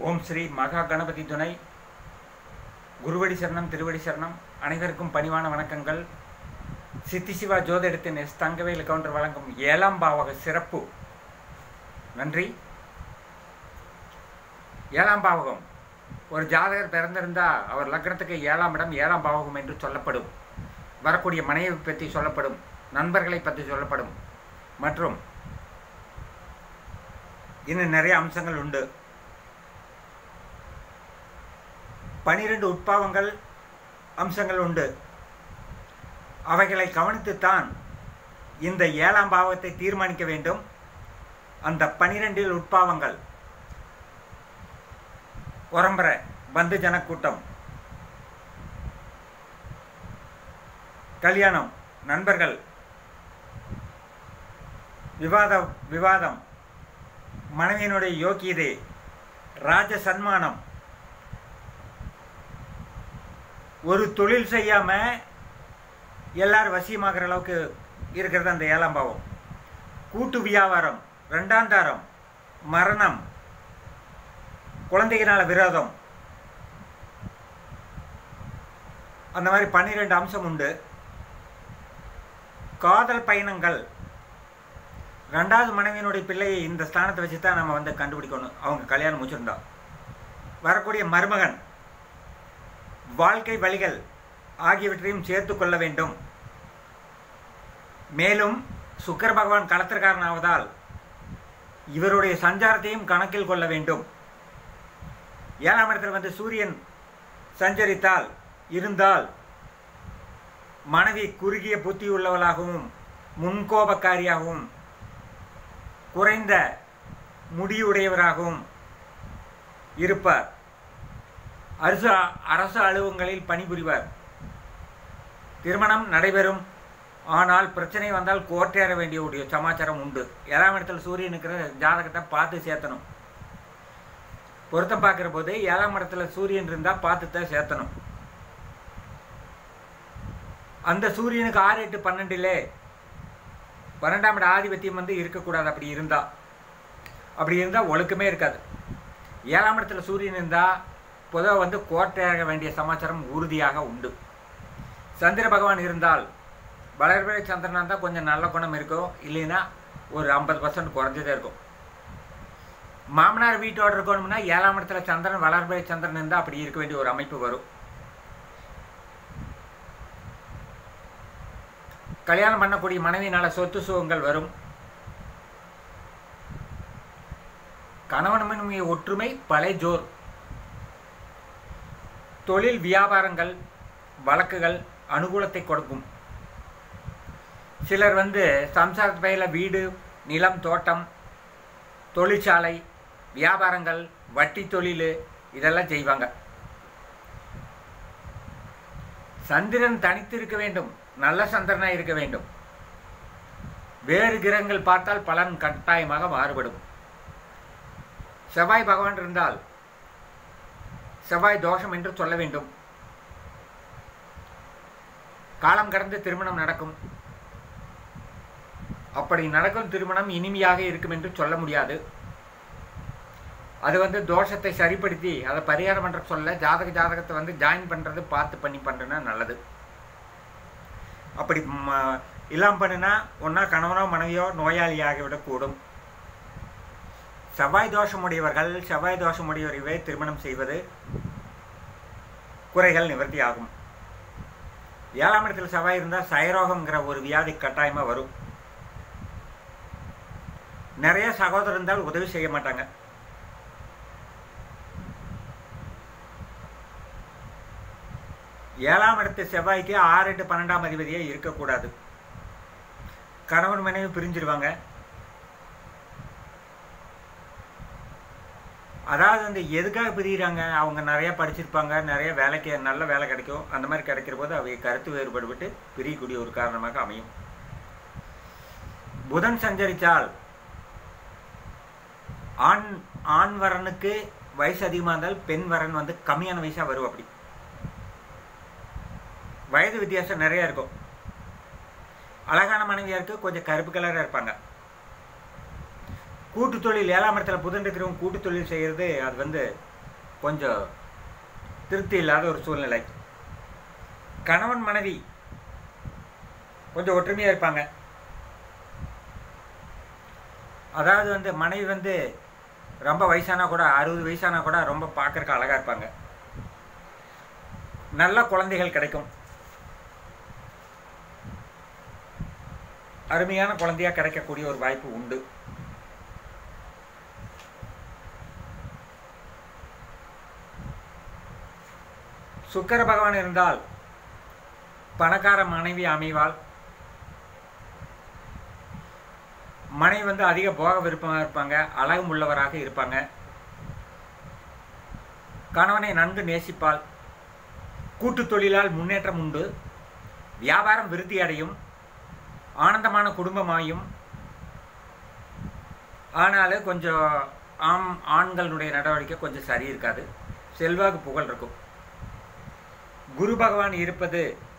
ஓம் ஸ்ரீ மகா கணபதி துணை குருவடி சரணம் திருவடி சரணம் அனைவருக்கும் பணிவான வணக்கங்கள் சித்தி சிவா ஜோதிடத்தின் எஸ் தங்கவேலு கவுண்டர் வழங்கும் ஏழாம் பாவக சிறப்பு நன்றி ஏழாம் பாவகம் ஒரு ஜாதகர் பிறந்திருந்தா அவர் லக்னத்துக்கு ஏழாம் இடம் ஏழாம் பாவகம் என்று சொல்லப்படும் வரக்கூடிய மனைவி பற்றி சொல்லப்படும் நண்பர்களை பற்றி சொல்லப்படும் மற்றும் இன்னும் நிறைய அம்சங்கள் உண்டு பனிரெண்டு உட்பாவங்கள் அம்சங்கள் உண்டு அவைகளை கவனித்துத்தான் இந்த ஏழாம் பாவத்தை தீர்மானிக்க வேண்டும் அந்த பனிரெண்டில் உட்பாவங்கள் உரம்பர பந்து ஜனக்கூட்டம் கல்யாணம் நண்பர்கள் விவாத விவாதம் மனைவியினுடைய யோக்கியதை ராஜ சன்மானம் ஒரு தொழில் செய்யாம எல்லாரும் வசியமாகிற அளவுக்கு இருக்கிறது அந்த ஏழாம் பாவம் கூட்டு வியாபாரம் ரெண்டாந்தாரம் மரணம் குழந்தைகளால விரோதம் அந்த மாதிரி பன்னிரெண்டு அம்சம் உண்டு காதல் பயணங்கள் ரெண்டாவது மனைவியினுடைய பிள்ளையை இந்த ஸ்தானத்தை வச்சு தான் நம்ம வந்து கண்டுபிடிக்கணும் அவங்க கல்யாணம் முடிச்சிருந்தா வரக்கூடிய மருமகன் வாழ்க்கை வழிகள் ஆகியவற்றையும் சேர்த்து கொள்ள வேண்டும் மேலும் சுக்கர பகவான் களத்திற்காரன் ஆவதால் இவருடைய சஞ்சாரத்தையும் கணக்கில் கொள்ள வேண்டும் ஏழாம் இடத்தில் வந்து சூரியன் சஞ்சரித்தால் இருந்தால் மனைவி குறுகிய புத்தி உள்ளவளாகவும் முன்கோபக்காரியாகவும் குறைந்த முடியுடையவராகவும் இருப்பார் அரசு அரசு அலுவலகங்களில் பணிபுரிவார் திருமணம் நடைபெறும் ஆனால் பிரச்சனை வந்தால் கோர்ட்டேற வேண்டிய ஒரு சமாச்சாரம் உண்டு ஏழாம் இடத்துல சூரியன் இருக்கிற ஜாதகத்தை பார்த்து சேர்த்தணும் பொருத்தம் பார்க்குற போது ஏழாம் இடத்துல சூரியன் இருந்தால் பார்த்து தான் சேர்த்தணும் அந்த சூரியனுக்கு ஆறு எட்டு பன்னெண்டிலே பன்னெண்டாம் இட ஆதிபத்தியம் வந்து இருக்கக்கூடாது அப்படி இருந்தா அப்படி இருந்தால் ஒழுக்கமே இருக்காது ஏழாம் இடத்துல சூரியன் இருந்தால் பொதுவாக வந்து கோட்டையாக வேண்டிய சமாச்சாரம் உறுதியாக உண்டு சந்திர பகவான் இருந்தால் வளர்பிறை சந்திரனா இருந்தால் கொஞ்சம் நல்ல குணம் இருக்கும் இல்லைன்னா ஒரு ஐம்பது பர்சன்ட் குறைஞ்சதே இருக்கும் மாமனார் வீட்டோடு இருக்கணும்னா ஏழாம் இடத்துல சந்திரன் வளர்பிறை சந்திரன் இருந்தால் அப்படி இருக்க வேண்டிய ஒரு அமைப்பு வரும் கல்யாணம் பண்ணக்கூடிய மனைவினால சொத்து சுகங்கள் வரும் கணவன் மனைவி ஒற்றுமை பழைய ஜோர் தொழில் வியாபாரங்கள் வழக்குகள் அனுகூலத்தை கொடுக்கும் சிலர் வந்து சம்சார பயில வீடு நிலம் தோட்டம் தொழிற்சாலை வியாபாரங்கள் வட்டி தொழில் இதெல்லாம் செய்வாங்க சந்திரன் தனித்து இருக்க வேண்டும் நல்ல சந்திரனாக இருக்க வேண்டும் வேறு கிரகங்கள் பார்த்தால் பலன் கட்டாயமாக மாறுபடும் செவ்வாய் பகவான் இருந்தால் செவ்வாய் தோஷம் என்று சொல்ல வேண்டும் காலம் கடந்து திருமணம் நடக்கும் அப்படி நடக்கும் திருமணம் இனிமையாக இருக்கும் என்று சொல்ல முடியாது அது வந்து தோஷத்தை சரிப்படுத்தி அதை பரிகாரம் பண்ணுற சொல்ல ஜாதக ஜாதகத்தை வந்து ஜாயின் பண்ணுறது பார்த்து பண்ணி பண்ணுறதுனா நல்லது அப்படி இல்லாமல் பண்ணுனா ஒன்றா கணவனோ மனைவியோ நோயாளியாகிவிடக்கூடும் செவ்வாய் தோஷமுடையவர்கள் செவ்வாய் தோஷமுடையவரையே திருமணம் செய்வது குறைகள் நிவர்த்தி ஆகும் ஏழாம் இடத்துல செவ்வாய் இருந்தால் சயரோகம்ங்கிற ஒரு வியாதி கட்டாயமாக வரும் நிறைய சகோதரர் இருந்தால் உதவி செய்ய மாட்டாங்க ஏழாம் இடத்து செவ்வாய்க்கு ஆறு எட்டு பன்னெண்டாம் அதிபதியே இருக்கக்கூடாது கணவன் மனைவி பிரிஞ்சிருவாங்க அதாவது வந்து எதுக்காக பிரிகிறாங்க அவங்க நிறைய படிச்சிருப்பாங்க நிறைய வேலைக்கு நல்ல வேலை கிடைக்கும் அந்த மாதிரி கிடைக்கிற போது அவை கருத்து வேறுபாடு விட்டு பிரியக்கூடிய ஒரு காரணமாக அமையும் புதன் சஞ்சரித்தால் ஆண் ஆண் வரனுக்கு வயசு அதிகமாக இருந்தால் பெண் வரன் வந்து கம்மியான வயசாக வரும் அப்படி வயது வித்தியாசம் நிறைய இருக்கும் அழகான மனைவியாக இருக்கு கொஞ்சம் கருப்பு கலராக இருப்பாங்க கூட்டு தொழில் ஏழாம் இடத்துல புதன் இருக்கிறவங்க கூட்டு தொழில் செய்கிறது அது வந்து கொஞ்சம் திருப்தி இல்லாத ஒரு சூழ்நிலை கணவன் மனைவி கொஞ்சம் ஒற்றுமையாக இருப்பாங்க அதாவது வந்து மனைவி வந்து ரொம்ப வயசானா கூட அறுபது வயசானா கூட ரொம்ப பார்க்கறக்கு அழகாக இருப்பாங்க நல்ல குழந்தைகள் கிடைக்கும் அருமையான குழந்தையா கிடைக்கக்கூடிய ஒரு வாய்ப்பு உண்டு சுக்கர பகவான் இருந்தால் பணக்கார மனைவி அமைவாள் மனைவி வந்து அதிக போக விருப்பமாக இருப்பாங்க அழகும் உள்ளவராக இருப்பாங்க கணவனை நன்கு நேசிப்பாள் கூட்டுத் தொழிலால் முன்னேற்றம் உண்டு வியாபாரம் விருத்தி அடையும் ஆனந்தமான குடும்பமாயும் ஆனாலும் கொஞ்சம் ஆம் ஆண்களுடைய நடவடிக்கை கொஞ்சம் சரி இருக்காது செல்வாக்கு புகழ் இருக்கும் குரு பகவான் இருப்பது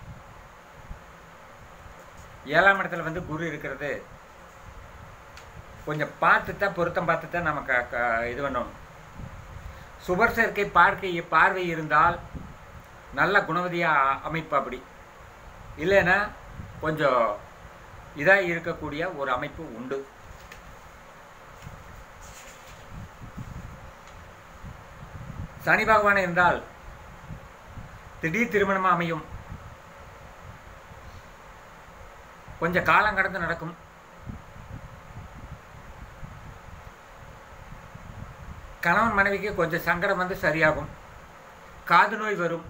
ஏழாம் இடத்துல வந்து குரு இருக்கிறது கொஞ்சம் பார்த்து தான் பொருத்தம் பார்த்து தான் நம்ம க க இது பண்ணணும் சுபர் சேர்க்கை பார்க்கை பார்வை இருந்தால் நல்ல குணவதியாக அமைப்பு அப்படி இல்லைன்னா கொஞ்சம் இதாக இருக்கக்கூடிய ஒரு அமைப்பு உண்டு சனி பகவான் இருந்தால் திடீர் திருமணமாக அமையும் கொஞ்சம் காலம் கடந்து நடக்கும் கணவன் மனைவிக்கு கொஞ்சம் சங்கடம் வந்து சரியாகும் காது நோய் வரும்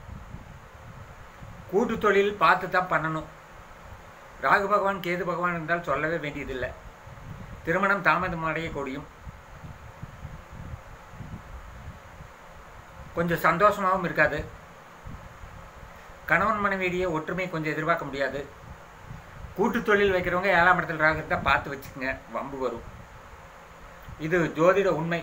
கூட்டு தொழில் பார்த்து தான் பண்ணணும் ராகு பகவான் கேது பகவான் இருந்தால் சொல்லவே வேண்டியதில்லை திருமணம் தாமதம் அடையக்கூடியும் கொஞ்சம் சந்தோஷமாகவும் இருக்காது கணவன் மனைவியிடையே ஒற்றுமை கொஞ்சம் எதிர்பார்க்க முடியாது கூட்டு தொழில் வைக்கிறவங்க ஏழாம் இடத்துல ராகு இருந்தால் பார்த்து வச்சுக்கோங்க வம்பு வரும் இது ஜோதிட உண்மை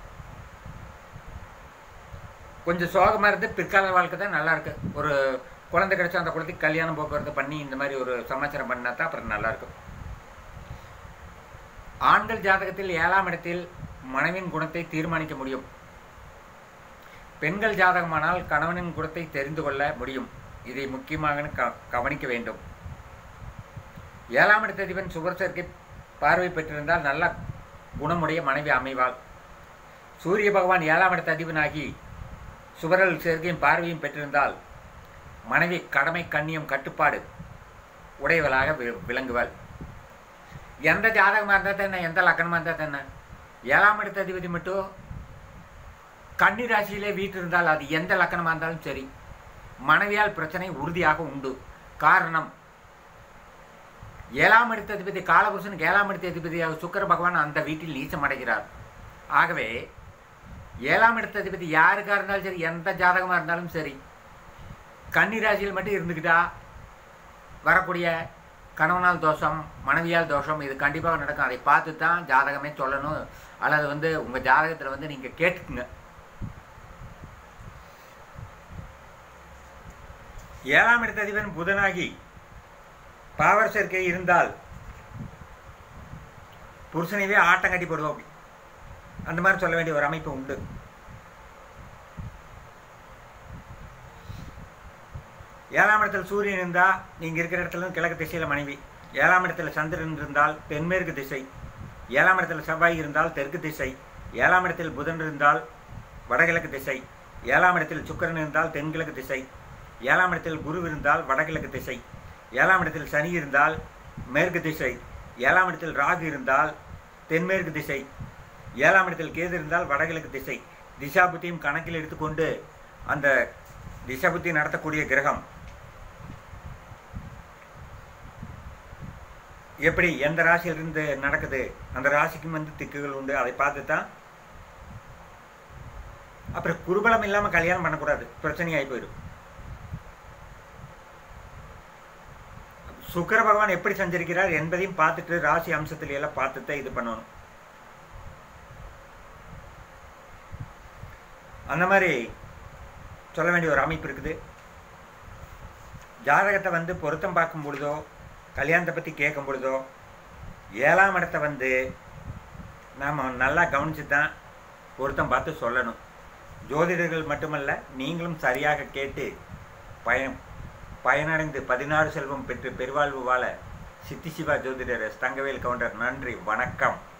கொஞ்சம் சோகமாக இருந்து பிற்கால வாழ்க்கை தான் நல்லா இருக்கு ஒரு குழந்தை கிடைச்சா அந்த குழந்தைக்கு கல்யாணம் போக்குவரத்து பண்ணி இந்த மாதிரி ஒரு சமாச்சாரம் பண்ணா தான் அப்புறம் நல்லா இருக்கும் ஆண்கள் ஜாதகத்தில் ஏழாம் இடத்தில் மனைவின் குணத்தை தீர்மானிக்க முடியும் பெண்கள் ஜாதகமானால் கணவனின் குணத்தை தெரிந்து கொள்ள முடியும் இதை முக்கியமாக க கவனிக்க வேண்டும் ஏழாம் இடத்த அதிபன் சுவர் சேர்க்கை பார்வை பெற்றிருந்தால் நல்ல குணமுடைய மனைவி அமைவாள் சூரிய பகவான் ஏழாம் இடத்த அதிபனாகி சுவரல் சேர்க்கையும் பார்வையும் பெற்றிருந்தால் மனைவி கடமை கண்ணியம் கட்டுப்பாடு உடையவளாக வி- விளங்குவாள் எந்த ஜாதகமாக இருந்தால் தானே எந்த லக்கணமாக இருந்தால் தானே ஏழாம் இடத்த அதிபதி மட்டும் கன்னி ராசியிலே வீட்டு இருந்தால் அது எந்த லக்கணமாக இருந்தாலும் சரி மனைவியால் பிரச்சனை உறுதியாக உண்டு காரணம் ஏழாம் இடத்த அதிபதி காலபுருஷனுக்கு ஏழாம் இடத்த அதிபதியாக சுக்கர பகவான் அந்த வீட்டில் நீச்சம் அடைகிறார் ஆகவே ஏழாம் இடத்த அதிபதி யாருக்காக இருந்தாலும் சரி எந்த ஜாதகமாக இருந்தாலும் சரி கன்னி ராசியில் மட்டும் இருந்துக்கிட்டா வரக்கூடிய கணவனால் தோஷம் மனைவியால் தோஷம் இது கண்டிப்பாக நடக்கும் அதை பார்த்து தான் ஜாதகமே சொல்லணும் அல்லது வந்து உங்கள் ஜாதகத்தில் வந்து நீங்கள் கேட்டுக்குங்க ஏழாம் இடத்த அதிபன் புதனாகி பாவர் சேர்க்கை இருந்தால் புருஷனைவே ஆட்டம் கட்டி போடுவோம் அப்படி அந்த மாதிரி சொல்ல வேண்டிய ஒரு அமைப்பு உண்டு ஏழாம் இடத்துல சூரியன் இருந்தால் நீங்கள் இருக்கிற இடத்துல இருந்து கிழக்கு திசையில் மனைவி ஏழாம் இடத்துல சந்திரன் இருந்தால் தென்மேற்கு திசை ஏழாம் இடத்துல செவ்வாய் இருந்தால் தெற்கு திசை ஏழாம் இடத்தில் புதன் இருந்தால் வடகிழக்கு திசை ஏழாம் இடத்தில் சுக்கிரன் இருந்தால் தென்கிழக்கு திசை ஏழாம் இடத்தில் குரு இருந்தால் வடகிழக்கு திசை ஏழாம் இடத்தில் சனி இருந்தால் மேற்கு திசை ஏழாம் இடத்தில் ராகு இருந்தால் தென்மேற்கு திசை ஏழாம் இடத்தில் கேது இருந்தால் வடகிழக்கு திசை திசாபுத்தியும் கணக்கில் எடுத்துக்கொண்டு அந்த திசாபுத்தி நடத்தக்கூடிய கிரகம் எப்படி எந்த ராசியிலிருந்து நடக்குது அந்த ராசிக்கும் வந்து திக்குகள் உண்டு அதை பார்த்து தான் அப்புறம் குருபலம் இல்லாமல் கல்யாணம் பண்ணக்கூடாது பிரச்சனையாகி போயிடும் சுக்கிர பகவான் எப்படி சஞ்சரிக்கிறார் என்பதையும் பார்த்துட்டு ராசி அம்சத்துல எல்லாம் பார்த்து தான் இது பண்ணணும் அந்த மாதிரி சொல்ல வேண்டிய ஒரு அமைப்பு இருக்குது ஜாதகத்தை வந்து பொருத்தம் பார்க்கும் பொழுதோ கல்யாணத்தை பற்றி கேட்கும் பொழுதோ ஏழாம் இடத்த வந்து நாம் நல்லா கவனித்து தான் பொருத்தம் பார்த்து சொல்லணும் ஜோதிடர்கள் மட்டுமல்ல நீங்களும் சரியாக கேட்டு பயன் பயனடைந்து பதினாறு செல்வம் பெற்று பெருவாழ்வு வாழ சித்தி சிவா ஜோதிடர் எஸ். தங்கவேல் கவுண்டர் நன்றி வணக்கம்